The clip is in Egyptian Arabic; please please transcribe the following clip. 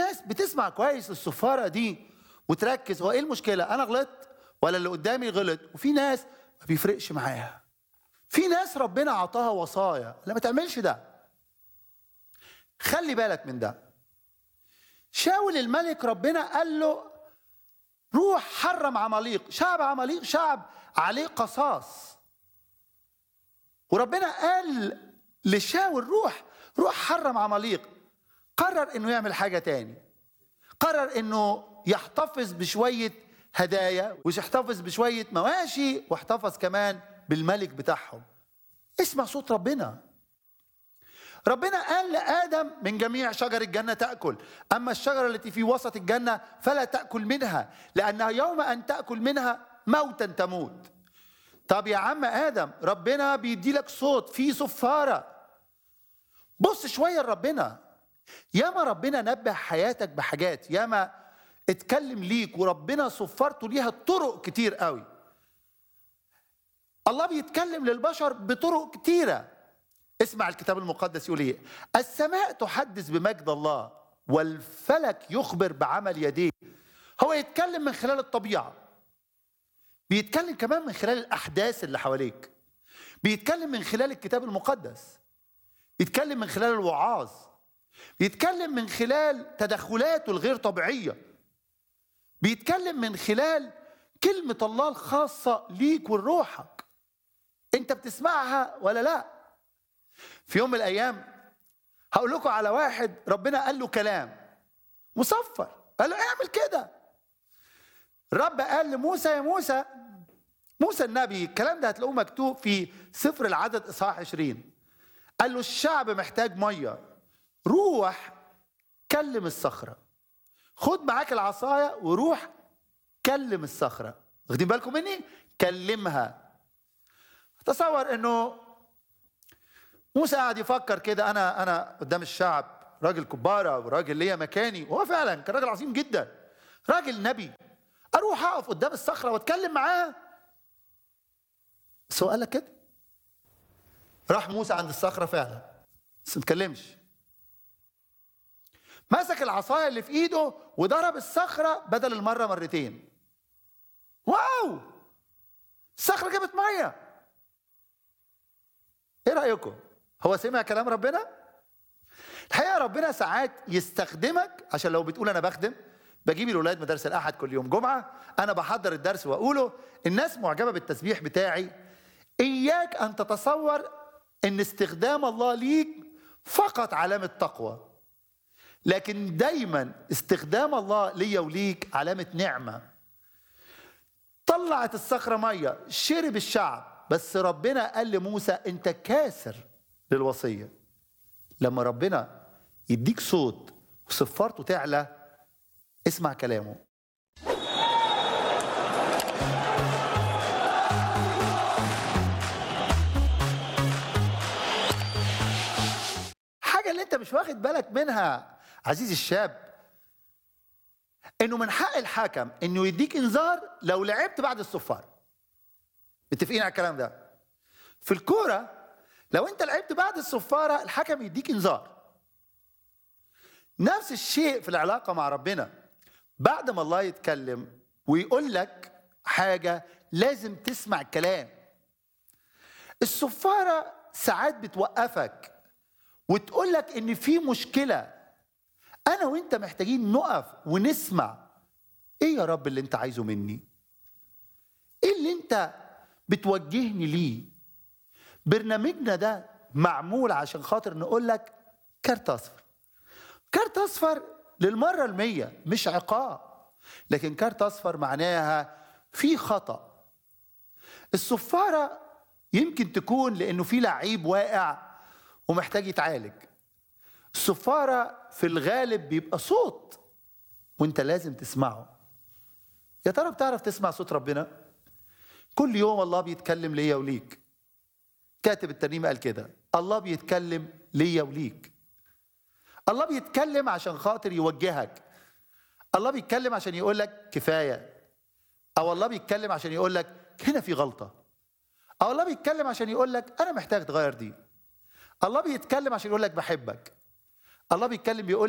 ناس بتسمع كويس الصفاره دي وتركز هو ايه المشكله انا غلطت ولا اللي قدامي غلط وفي ناس ما بيفرقش معاها في ناس ربنا عطاها وصايا لا ما تعملش ده خلي بالك من ده شاول الملك ربنا قال له روح حرم عماليق شعب عماليق شعب عليه قصاص وربنا قال لشاول روح روح حرم عماليق قرر انه يعمل حاجه تاني قرر انه يحتفظ بشويه هدايا ويحتفظ بشويه مواشي واحتفظ كمان بالملك بتاعهم اسمع صوت ربنا ربنا قال لآدم من جميع شجر الجنة تأكل أما الشجرة التي في وسط الجنة فلا تأكل منها لأنها يوم أن تأكل منها موتا تموت طب يا عم آدم ربنا بيدي لك صوت فيه صفارة بص شوية لربنا ياما ربنا نبه حياتك بحاجات ياما اتكلم ليك وربنا صفرته ليها طرق كتير قوي الله بيتكلم للبشر بطرق كتيره اسمع الكتاب المقدس يقول ايه السماء تحدث بمجد الله والفلك يخبر بعمل يديه هو يتكلم من خلال الطبيعه بيتكلم كمان من خلال الاحداث اللي حواليك بيتكلم من خلال الكتاب المقدس بيتكلم من خلال الوعاظ بيتكلم من خلال تدخلاته الغير طبيعيه بيتكلم من خلال كلمه الله الخاصه ليك ولروحك انت بتسمعها ولا لا في يوم من الايام هقول لكم على واحد ربنا قال له كلام مصفر قال له اعمل كده الرب قال لموسى يا موسى موسى النبي الكلام ده هتلاقوه مكتوب في سفر العدد اصحاح 20 قال له الشعب محتاج ميه روح كلم الصخره خد معاك العصايه وروح كلم الصخره واخدين بالكم مني كلمها تصور انه موسى قاعد يفكر كده انا انا قدام الشعب راجل كبارة وراجل ليا مكاني وهو فعلا كان راجل عظيم جدا راجل نبي اروح اقف قدام الصخره واتكلم معاه بس هو قال لك كده راح موسى عند الصخره فعلا بس ما اتكلمش مسك العصايه اللي في ايده وضرب الصخره بدل المره مرتين واو الصخره جابت ميه ايه رايكم هو سمع كلام ربنا الحقيقه ربنا ساعات يستخدمك عشان لو بتقول انا بخدم بجيب الاولاد مدارس الاحد كل يوم جمعه انا بحضر الدرس واقوله الناس معجبه بالتسبيح بتاعي اياك ان تتصور ان استخدام الله ليك فقط علامه تقوى لكن دايما استخدام الله ليا وليك علامه نعمه طلعت الصخره ميه شرب الشعب بس ربنا قال لموسى انت كاسر للوصيه لما ربنا يديك صوت وصفارته تعلى اسمع كلامه حاجه اللي انت مش واخد بالك منها عزيزي الشاب انه من حق الحكم انه يديك انذار لو لعبت بعد الصفار متفقين على الكلام ده في الكوره لو انت لعبت بعد الصفاره الحكم يديك انذار نفس الشيء في العلاقه مع ربنا بعد ما الله يتكلم ويقول لك حاجه لازم تسمع الكلام الصفاره ساعات بتوقفك وتقول لك ان في مشكله انا وانت محتاجين نقف ونسمع ايه يا رب اللي انت عايزه مني ايه اللي انت بتوجهني ليه برنامجنا ده معمول عشان خاطر نقول لك كارت اصفر كارت اصفر للمره المية مش عقاب لكن كارت اصفر معناها في خطا الصفاره يمكن تكون لانه في لعيب واقع ومحتاج يتعالج الصفاره في الغالب بيبقى صوت وانت لازم تسمعه يا ترى بتعرف تسمع صوت ربنا كل يوم الله بيتكلم ليا وليك كاتب الترنيمه قال كده الله بيتكلم ليا وليك الله بيتكلم عشان خاطر يوجهك الله بيتكلم عشان يقول لك كفايه او الله بيتكلم عشان يقول لك هنا في غلطه او الله بيتكلم عشان يقول لك انا محتاج تغير دي الله بيتكلم عشان يقول لك بحبك الله بيتكلم بيقول